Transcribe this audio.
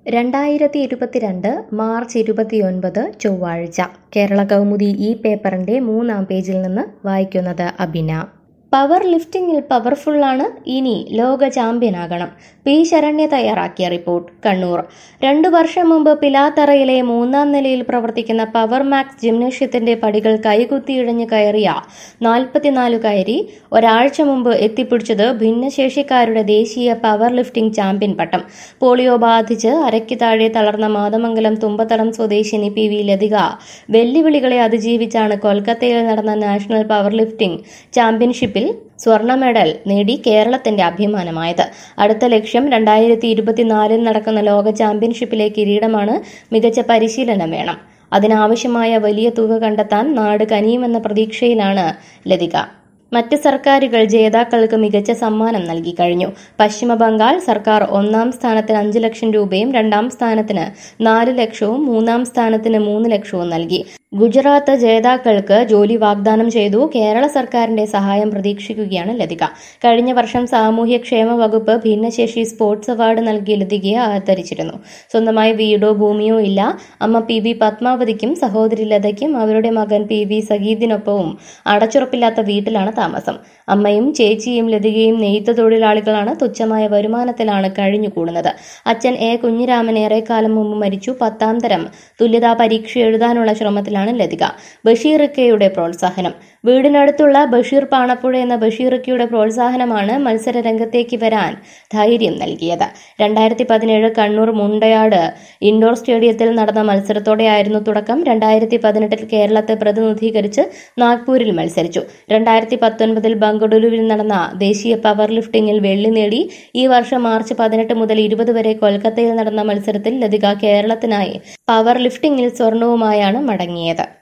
രണ്ടായിരത്തി ഇരുപത്തിരണ്ട് മാർച്ച് ഇരുപത്തിയൊൻപത് ചൊവ്വാഴ്ച കേരള കൗമുദി ഈ പേപ്പറിന്റെ മൂന്നാം പേജിൽ നിന്ന് വായിക്കുന്നത് അബിന പവർ ലിഫ്റ്റിംഗിൽ പവർഫുള്ളാണ് ഇനി ലോക ചാമ്പ്യനാകണം പി ശരണ്യ തയ്യാറാക്കിയ റിപ്പോർട്ട് കണ്ണൂർ രണ്ടു വർഷം മുമ്പ് പിലാത്തറയിലെ മൂന്നാം നിലയിൽ പ്രവർത്തിക്കുന്ന പവർ മാക്സ് ജിംനേഷ്യത്തിന്റെ പടികൾ കൈകുത്തിയിഴഞ്ഞ് കയറിയ നാൽപ്പത്തിനാലുകാരി ഒരാഴ്ച മുമ്പ് എത്തിപ്പിടിച്ചത് ഭിന്നശേഷിക്കാരുടെ ദേശീയ പവർ ലിഫ്റ്റിംഗ് ചാമ്പ്യൻ പട്ടം പോളിയോ ബാധിച്ച് അരയ്ക്ക് താഴെ തളർന്ന മാതമംഗലം തുമ്പത്തടം സ്വദേശിനി പി വി ലതിക വെല്ലുവിളികളെ അതിജീവിച്ചാണ് കൊൽക്കത്തയിൽ നടന്ന നാഷണൽ പവർ ലിഫ്റ്റിംഗ് ചാമ്പ്യൻഷിപ്പിൽ സ്വർണ്ണ മെഡൽ നേടി കേരളത്തിന്റെ അഭിമാനമായത് അടുത്ത ലക്ഷ്യം രണ്ടായിരത്തി ഇരുപത്തിനാലിൽ നടക്കുന്ന ലോക ചാമ്പ്യൻഷിപ്പിലെ കിരീടമാണ് മികച്ച പരിശീലനം വേണം അതിനാവശ്യമായ വലിയ തുക കണ്ടെത്താൻ നാട് കനിയുമെന്ന പ്രതീക്ഷയിലാണ് ലതിക മറ്റ് സർക്കാരുകൾ ജേതാക്കൾക്ക് മികച്ച സമ്മാനം നൽകി കഴിഞ്ഞു പശ്ചിമ ബംഗാൾ സർക്കാർ ഒന്നാം സ്ഥാനത്തിന് അഞ്ച് ലക്ഷം രൂപയും രണ്ടാം സ്ഥാനത്തിന് നാല് ലക്ഷവും മൂന്നാം സ്ഥാനത്തിന് മൂന്ന് ലക്ഷവും നൽകി ഗുജറാത്ത് ജേതാക്കൾക്ക് ജോലി വാഗ്ദാനം ചെയ്തു കേരള സർക്കാരിന്റെ സഹായം പ്രതീക്ഷിക്കുകയാണ് ലതിക കഴിഞ്ഞ വർഷം സാമൂഹ്യക്ഷേമ വകുപ്പ് ഭിന്നശേഷി സ്പോർട്സ് അവാർഡ് നൽകി ലതികയെ ആദരിച്ചിരുന്നു സ്വന്തമായി വീടോ ഭൂമിയോ ഇല്ല അമ്മ പി വി പത്മാവതിക്കും സഹോദരി ലതയ്ക്കും അവരുടെ മകൻ പി വി സഗീദിനൊപ്പവും അടച്ചുറപ്പില്ലാത്ത വീട്ടിലാണ് താമസം അമ്മയും ചേച്ചിയും ലതികയും നെയ്ത്ത് തൊഴിലാളികളാണ് തുച്ഛമായ വരുമാനത്തിലാണ് കഴിഞ്ഞുകൂടുന്നത് അച്ഛൻ എ കുഞ്ഞിരാമൻ ഏറെക്കാലം മുമ്പ് മരിച്ചു പത്താം തരം തുല്യതാ പരീക്ഷ എഴുതാനുള്ള ശ്രമത്തിലാണ് ലതിക ബഷീറിക്കയുടെ പ്രോത്സാഹനം വീടിനടുത്തുള്ള ബഷീർ പാണപ്പുഴ എന്ന ബഷീറിക്കയുടെ പ്രോത്സാഹനമാണ് മത്സര രംഗത്തേക്ക് വരാൻ ധൈര്യം നൽകിയത് രണ്ടായിരത്തി പതിനേഴ് കണ്ണൂർ മുണ്ടയാട് ഇൻഡോർ സ്റ്റേഡിയത്തിൽ നടന്ന മത്സരത്തോടെയായിരുന്നു തുടക്കം രണ്ടായിരത്തി പതിനെട്ടിൽ കേരളത്തെ പ്രതിനിധീകരിച്ച് നാഗ്പൂരിൽ മത്സരിച്ചു രണ്ടായിരത്തി പത്തൊൻപതിൽ ബംഗളൂരുവിൽ നടന്ന ദേശീയ പവർ ലിഫ്റ്റിംഗിൽ വെള്ളി നേടി ഈ വർഷം മാർച്ച് പതിനെട്ട് മുതൽ ഇരുപത് വരെ കൊൽക്കത്തയിൽ നടന്ന മത്സരത്തിൽ ലതിക കേരളത്തിനായി പവർ ലിഫ്റ്റിംഗിൽ സ്വർണവുമായാണ് മടങ്ങിയത്